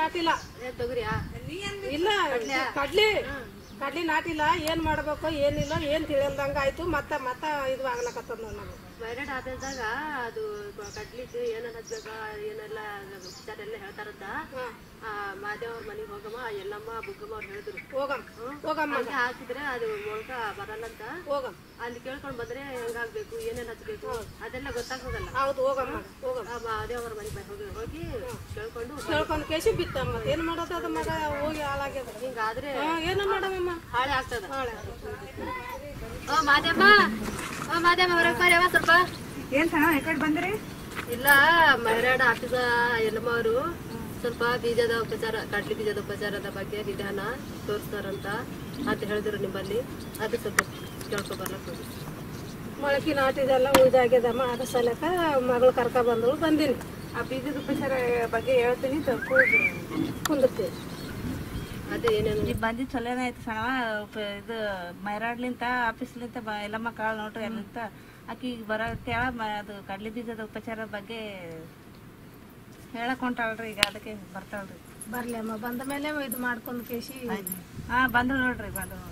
ನಾಟಿಲ್ಲ ತೊಗರಿಯಾ ಇಲ್ಲ ಕಡ್ಲಿ ಕಡ್ಲಿ ನಾಟಿಲ್ಲ ಏನ್ ಮಾಡ್ಬೇಕು ಏನಿಲ್ಲ ಏನ್ ತಿಳಿಯಲ್ದಂಗ ಆಯ್ತು ಮತ್ತ ಮತ್ತ ಇದು ಆಗ್ಲಕತ್ತದ ನೋಡ್ ನಮ್ಗೆ ವೈರಾಡ್ ಆದಾಗ ಅದು ಕಡ್ಲಿದ್ದು ಏನೇನ್ ಹಚ್ಬೇಕ ಏನೆಲ್ಲ ವಿಚಾರ ಎಲ್ಲ ಹೇಳ್ತಾರಂತ ಆ, ಮಾದೇವ್ ಅವ್ರ ಮನೆಗೆ ಹೋಗಮ್ಮ ಎಲ್ಲಮ್ಮ ಬುಗ್ಗಮ್ಮ ಅವ್ರು ಹೇಳಿದ್ರು ಹೋಗಮ್ ಹೋಗಮ್ಮ ಹಂಗೆ ಹಾಕಿದ್ರೆ ಅದು ಮೊಳಕ ಬರಲ್ಲಂತ ಹೋಗಮ್ ಅಲ್ಲಿ ಕೇಳ್ಕೊಂಡ್ ಬಂದ್ರೆ ಹೆಂಗಾಗ್ಬೇಕು ಏನೇನ್ ಹಚ್ಬೇಕು ಅದೆಲ್ಲ ಗೊತ್ತಾಗೋದಲ್ಲ ಹೌದು ಹೋಗಮ್ಮ ಹೋಗಮ್ ಆ ಮಾದೇವ್ ಅವ್ರ ಮನೆಗೆ ಹೋಗಿ ಹೋಗಿ ಕೇಳ್ಕೊಂಡು ಕೇಳ್ಕೊಂಡ್ ಕೇಸಿ ಬಿತ್ತಮ್ಮ ಮತ್ ಏನ್ ಮಾಡೋದು ಅದ ಮಗ ಹೋಗಿ ಹಾಳಾಗ್ಯದ ಹಿಂಗಾದ್ರೆ ಹಾ, ಏನ ಮಾಡಮಮ್ಮ ಹಾಳೆ ಆಗ್ತದ ಹಾಳೆ ಓ ಮಾದೇಮ್ಮ ಓ ಮಾದೇಮ್ಮ ಹೊರಗೆ ಬರ್ಯವ ಸ್ವಲ್ಪ ಏನ್ ಸಣ್ಣ ಈ ಕಡೆ ಬಂದ್ರಿ ಇಲ್ಲ ಮೈರಾಡ ಆಟದ ಎಲ್ಲಮ್ಮ ಅವರು ಸ್ವಲ್ಪ ಬೀಜದ ಉಪಚಾರ ಕಡ್ಲಿ ಬೀಜದ ಉಪಚಾರದ ಬಗ್ಗೆ ವಿಧಾನ ತೋರಿಸ್ತಾರಂತ ಅಂತ ಹೇಳಿದ್ರು ನಿಮ್ಮಲ್ಲಿ ಅದು ಸ್ವಲ್ಪ ಕೇಳ್ಕೊ ಬರ್ಲಕ್ ಹೋಗಿ ಮೊಳಕೆ ನಾಟಿದೆಲ್ಲ ಉಯ್ದಾಗ್ಯದಮ್ಮ ಅದ ಸಲಕ ಮಗಳು ಕರ್ಕ ಬಂದಳು ಬಂದೀನಿ ಆ ಬೀಜದ ಉಪಚಾರ ಬಗ್ಗೆ ಹೇಳ್ತೀನಿ ಕುಂದಿರ್ತೀವಿ ಅದೇ ಏನೇನು ಈಗ ಬಂದಿದ್ದು ಚಲೋನೇ ಆಯ್ತು ಸಣ್ಣ ಉಪ- ಇದು ಮೈರಾಡ್ಲಿಂತ ಆಫೀಸ್ಲಿಂತ ಬ ಎಲ್ಲಮ್ಮ ಕಾಳು ನೋಡ್ರಿ ಅಲ್ಲಿಂತ ಆಕಿ ಈಗ ಬರತ್ತೇಳ ಅದು ಕಡ್ಲಿ ಬೀಜದ ಉಪಚಾರ ಬಗ್ಗೆ ಹೇಳಕ್ ಹೊಂಟಾಳ್ರಿ ಈಗ ಅದಕ್ಕೆ ಬರ್ತಾಳ್ರಿ ಬರ್ಲಿ ಅಮ್ಮ ಬಂದ ಮೇಲೆ ಇದು ಮಾಡ್ಕೊಂಡ್ ಕೇಸಿ ಹಾ ಬಂದು ನೋಡ್ರಿ ಬಂದು ನೋಡ್ರಿ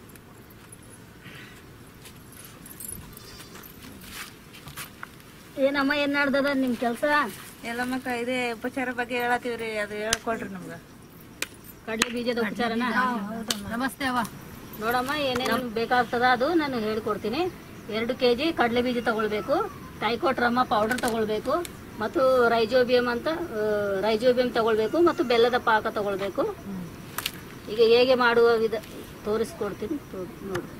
ಏನಮ್ಮ ಏನ್ ನಡ್ದದ ನಿಮ್ ಕೆಲ್ಸ ಎಲ್ಲಮ್ಮ ಕ- ಇದೇ ಉಪಚಾರ ಬಗ್ಗೆ ಹೇಳತ್ತೀವ್ರಿ ಅದು ಹೇಳ್ಕೊಡ್ರಿ ನಮ್ಗೆ ಕಡ್ಲಿ ಬೀಜದ ಉಪಚಾರನ ನಮಸ್ತೆ ಅವ್ವ ನೋಡಮ್ಮ ಏನೇನು ಬೇಕಾಗ್ತದ ಅದು ನಾನು ಹೇಳ್ಕೊಡ್ತೀನಿ ಎರಡು ಕೆ ಜಿ ಕಡಲೆ ಬೀಜ ತಗೊಳ್ಬೇಕು ಟೈಕೋಟ್ರಮ್ಮ ಪೌಡರ್ ತಗೊಳ್ಬೇಕು ಮತ್ತು ರೈಜೋಬಿಯಂ ಅಂತ ಆ, ರೈಜೋಬಿಯಂ ತಗೊಳ್ಬೇಕು ಮತ್ತು ಬೆಲ್ಲದ ಪಾಕ ತಗೊಳ್ಬೇಕು ಈಗ ಹೇಗೆ ಮಾಡುವ ವಿಧ ತೋರಿಸ್ಕೊಡ್ತೀನಿ ತೋ- ನೋಡಿ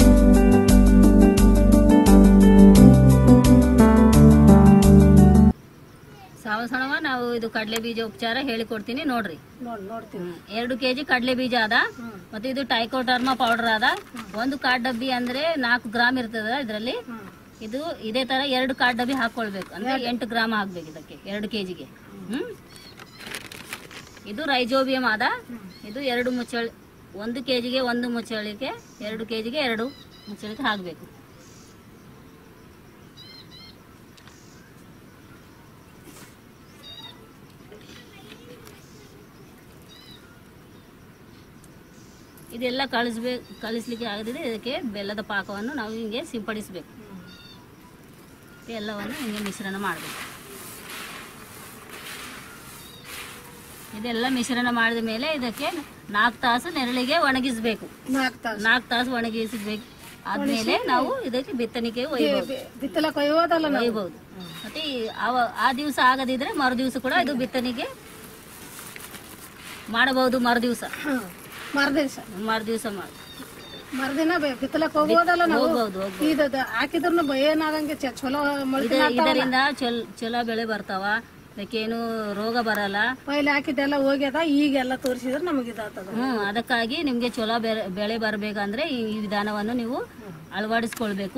ಸಾವ ಸಣವ ನಾವು ಇದು ಕಡಲೆ ಬೀಜ ಉಪಚಾರ ಹೇಳಿಕೊಡ್ತೀನಿ ನೋಡ್ರಿ ನೋಡ್ ನೋಡ್ತೀವಿ ಹ್ಮ್. ಎರಡು ಕೆಜಿ ಕಡಲೆ ಬೀಜ ಅದ ಮತ್ತೆ ಇದು ಟೈಕೋಟರ್ಮಾ ಪೌಡರ್ ಅದ ಒಂದು ಕಾಡ್ ಡಬ್ಬಿ ಅಂದ್ರೆ ನಾಲ್ಕು ಗ್ರಾಮ್ ಇರ್ತದ ಇದರಲ್ಲಿ ಇದು ಇದೇ ತರ ಎರಡು ಕಾಡ್ ಡಬ್ಬಿ ಹಾಕೊಳ್ಬೇಕು ಅಂದ್ರೆ ಎಂಟು ಗ್ರಾಮ್ ಹಾಕ್ಬೇಕು ಇದಕ್ಕೆ ಎರಡು ಕೆಜಿಗೆ ಹ್ಮ್ ಇದು ರೈಜೋಬಿಯಂ ಅದ ಇದು ಎರಡು ಮುಚ್ಚಳಿ ಒಂದು ಕೆಜಿಗೆ ಒಂದು ಮುಚ್ಚಳಿಕೆ ಎರಡು ಕೆಜಿಗೆ ಎರಡು ಮುಚ್ಚಳಿಕೆ ಹಾಕಬೇಕು ಇದೆಲ್ಲ ಕಳಿಸ್ಬೇಕು ಕಳಿಸ್ಲಿಕ್ಕೆ ಆಗದಿದ್ರೆ ಇದಕ್ಕೆ ಬೆಲ್ಲದ ಪಾಕವನ್ನು ನಾವು ಹಿಂಗೆ ಸಿಂಪಡಿಸಬೇಕು ಎಲ್ಲವನ್ನು ಹಿಂಗೆ ಮಿಶ್ರಣ ಮಾಡಬೇಕು ಇದೆಲ್ಲ ಮಿಶ್ರಣ ಮಾಡಿದ ಮೇಲೆ ಇದಕ್ಕೆ ನಾಲ್ಕು ತಾಸು ನೆರಳಿಗೆ ಒಣಗಿಸ್ಬೇಕು ನಾಲ್ಕು ತಾಸು ನಾಲ್ಕು ತಾಸು ಒಣಗಿಸಬೇಕು ಆದ್ಮೇಲೆ ನಾವು ಇದಕ್ಕೆ ಬಿತ್ತನಿಗೆ ಒಯ್ಯಬಹುದು ಬಿತ್ತಲಕ್ ಒಯ್ಯೋದಲ್ಲ ನಾವು ಒಯ್ಯಬಹುದು ಮತ್ತೆ ಈ- ಆವ- ಆ ದಿವಸ ಆಗದಿದ್ರೆ ಮರು ದಿವಸ ಕೂಡ ಇದು ಬಿತ್ತನಿಗೆ ಮಾಡಬಹುದು ಮರು ದಿವಸ ಮರ್ದಿವ್ಸ ಮರು ದಿವಸ ಮಾಡಿ ಮರ್ದಿನ ಬೆ- ಬಿತ್ತಲಕ್ ಹೋಗೋದಲ್ಲ ನಾವು ಹೋಗ್ಬಹುದು ಹೋಗ್ಬಹುದು ಇದು ಹಾಕಿದ್ರು ಏನಾಗಂಗೆ ಚ- ಚಲೋ ಮೊಳಕೆ ಇದ- ಇದರಿಂದ ಚೊಲ್ ಚಲೋ ಬೆಳೆ ಬರ್ತಾವ ಅದಕ್ಕೇನು ರೋಗ ಬರಲ್ಲ ಪೈಲೆ ಹಾಕಿದ್ದೆಲ್ಲ ಹೋಗ್ಯದ ಈಗೆಲ್ಲ ತೋರಿಸಿದ್ರೆ ನಮಗೆ ಇದಾಗ್ತದ ಹ್ಮ್ ಅದಕ್ಕಾಗಿ ನಿಮ್ಗೆ ಚಲೋ ಬೆಳೆ- ಬೆಳೆ ಬರ್ಬೇಕಂದ್ರೆ ಈ ಈ ವಿಧಾನವನ್ನು ನೀವು ಅಳವಡಿಸ್ಕೊಳ್ಬೇಕು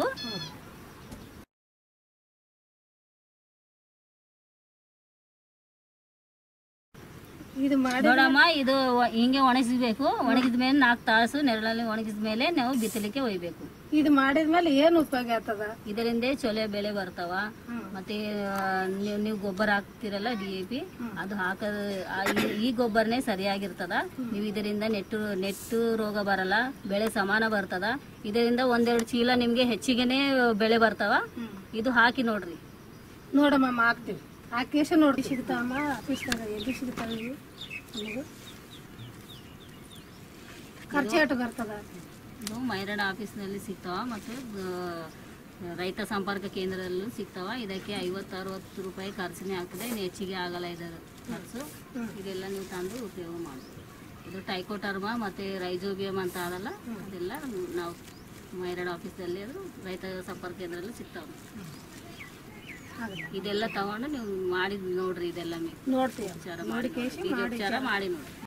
ಇದು ಮಾಡಿ ನೋಡಮ್ಮ ಇದು ಒ- ಹಿಂಗೆ ಒಣಗಿಸ್ಬೇಕು ಒಣಗಿದ ಮೇಲೆ ನಾಲ್ಕು ತಾಸು ನೆರಳಲ್ಲಿ ಒಣಗಿದ ಮೇಲೆ ನಾವು ಬಿತ್ತಲಿಕ್ಕೆ ಒಯ್ಬೇಕು ಇದು ಮಾಡಿದ್ಮೇಲೆ ಏನ್ ಉಪಯೋಗ ಆಗ್ತದ ಇದರಿಂದ ಚೊಲೆ ಬೆಳೆ ಬರ್ತಾವ ಮತ್ತೆ ಆ, ನೀವು ನೀವು ಗೊಬ್ಬರ ಹಾಕ್ತಿರಲ್ಲ ಡಿ ಎ ಪಿ ಅದು ಹಾಕದ ಆ, ಈ- ಈ ಗೊಬ್ಬರನೇ ಸರಿಯಾಗಿರ್ತದ ನೀವು ಇದರಿಂದ ನೆಟ್ಟು ನೆಟ್ಟು ರೋಗ ಬರಲ್ಲ ಬೆಳೆ ಸಮಾನ ಬರ್ತದ ಇದರಿಂದ ಒಂದೆರಡು ಚೀಲ ನಿಮ್ಗೆ ಹೆಚ್ಚಿಗೆನೆ ಬೆಳೆ ಬರ್ತಾವ ಇದು ಹಾಕಿ ನೋಡ್ರಿ ನೋಡಮ್ಮ ಹಾಕ್ತಿವಿ ಹಾಕೇಶ ನೋಡಿ ಸಿಗ್ತಾವಮ್ಮ ಆಫೀಸ್ನಾಗ ಎಲ್ಲಿ ಸಿಗ್ತಾವ ಇವು ನಮಗೂ ಖರ್ಚು ಎಷ್ಟು ಬರ್ತದ ಇದು ಮೈರಾಡ ಆಫೀಸ್ನಲ್ಲಿ ಸಿಗ್ತಾವ ಮತ್ತು ಆ, ರೈತ ಸಂಪರ್ಕ ಕೇಂದ್ರದಲ್ಲೂ ಸಿಗ್ತಾವ ಇದಕ್ಕೆ ಐವತ್ತು ಅರವತ್ತು ರೂಪಾಯಿ ಖರ್ಚನೇ ಆಗ್ತದೆ ಇನ್ನು ಹೆಚ್ಚಿಗೆ ಆಗಲ್ಲ ಇದರ ಖರ್ಚು ಇದೆಲ್ಲ ನೀವು ತಂದು ಉಪಯೋಗ ಮಾಡ್ಬೋದು ಇದು ಟೈಕೋಟರ್ಮಾ ಮತ್ತು ರೈಜೋಬಿಯಮ್ ಅಂತ ಅದಲ್ಲ ಅದೆಲ್ಲ ನಾವು ಮೈರಾಡ ಆಫೀಸಲ್ಲಿ ಅದು ರೈತ ಸಂಪರ್ಕ ಕೇಂದ್ರದಲ್ಲಿ ಸಿಗ್ತಾವೆ ಇದೆಲ್ಲ ತಗೊಂಡು ನೀವು ಮಾಡಿ ನೋಡ್ರಿ ಇದೆಲ್ಲ ನೀವು ನೋಡ್ತೀವಿ ಉಪಚಾರ ಮಾಡಿ ನೋಡಿ. ಬೀಜೋಪಚಾರ ಮಾಡಿ ನೋಡಿ